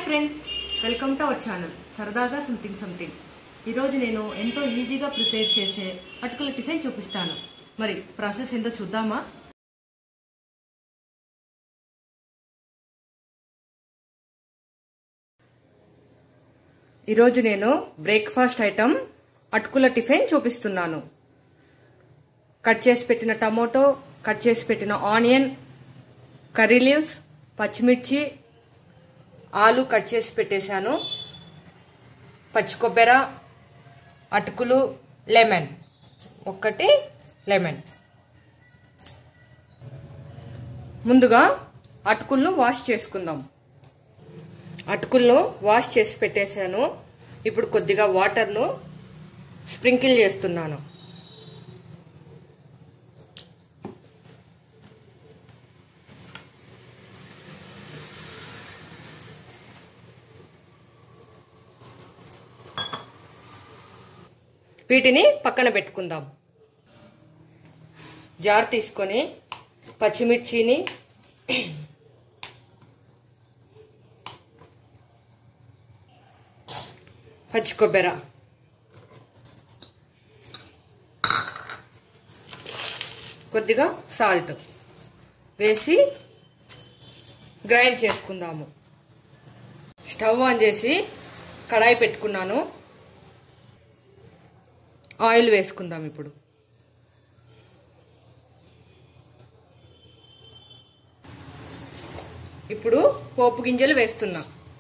friends welcome to our channel సరదాగా something something ఈరోజు నేను ఎంతో ఈజీగా ప్రిపేర్ చేసే అటుకుల టిఫిన్ చూపిస్తాను మరి ప్రాసెస్ ఏందో చూద్దామా ఈరోజు నేను బ్రేక్ఫాస్ట్ ఐటమ్ అటుకుల టిఫిన్ చూపిస్తున్నాను కట్ చేసి పెట్టిన టమోటో కట్ చేసి పెట్టిన ఆనియన్ కర్రీ లీవ్స్ పచ్చిమిర్చి ఆలు కట్ చేసి పెట్టేశాను పచ్చి కొబ్బెర అటుకులు లెమన్ ఒక్కటి లెమన్ ముందుగా అటుకులను వాష్ చేసుకుందాం అటుకులను వాష్ చేసి పెట్టేశాను ఇప్పుడు కొద్దిగా వాటర్ను స్ప్రింకిల్ చేస్తున్నాను వీటిని పక్కన పెట్టుకుందాం జార్ తీసుకొని పచ్చిమిర్చిని పచ్చి కొబ్బెర కొద్దిగా సాల్ట్ వేసి గ్రైండ్ చేసుకుందాము స్టవ్ ఆన్ చేసి కడాయి పెట్టుకున్నాను ఆయిల్ వేసుకుందాం ఇప్పుడు ఇప్పుడు పోపు గింజలు వేస్తున్నా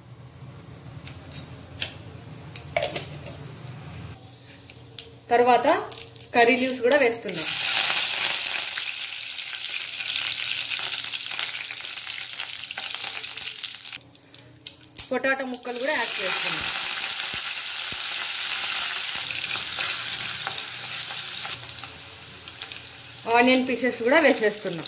తర్వాత కర్రీ లీవ్స్ కూడా వేస్తున్నా పొటాటో ముక్కలు కూడా యాడ్ చేస్తున్నా ఆనియన్ పీసెస్ కూడా వేసేస్తున్నా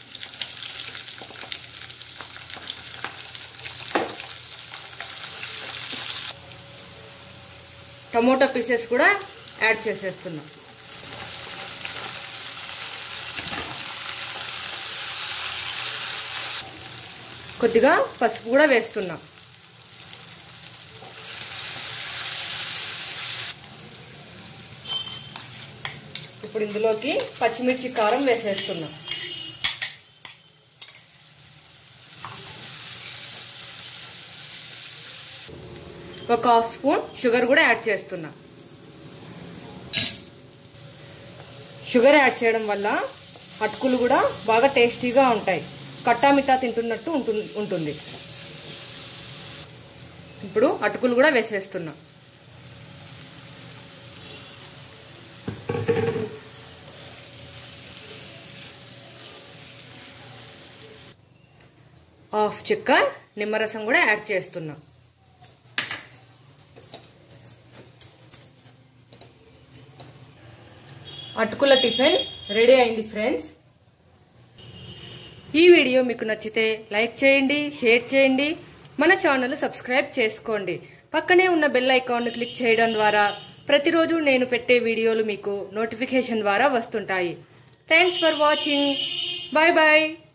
టమోటా పీసెస్ కూడా యాడ్ చేసేస్తున్నా కొద్దిగా పసుపు కూడా వేస్తున్నా ఇప్పుడు ఇందులోకి పచ్చిమిర్చి కారం వేసేస్తున్నా ఒక హాఫ్ స్పూన్ షుగర్ కూడా యాడ్ చేస్తున్నా షుగర్ యాడ్ చేయడం వల్ల అటుకులు కూడా బాగా టేస్టీగా ఉంటాయి కట్టామిట్టా తింటున్నట్టు ఉంటుంది ఇప్పుడు అటుకులు కూడా వేసేస్తున్నా హాఫ్ చెక్క నిమ్మరసం కూడా యాడ్ చేస్తున్నా అటుకుల టిఫిన్ రెడీ అయింది ఫ్రెండ్స్ ఈ వీడియో మీకు నచ్చితే లైక్ చేయండి షేర్ చేయండి మన ఛానల్ సబ్స్క్రైబ్ చేసుకోండి పక్కనే ఉన్న బెల్ ఐకాన్ను క్లిక్ చేయడం ద్వారా ప్రతిరోజు నేను పెట్టే వీడియోలు మీకు నోటిఫికేషన్ ద్వారా వస్తుంటాయి thanks for watching bye bye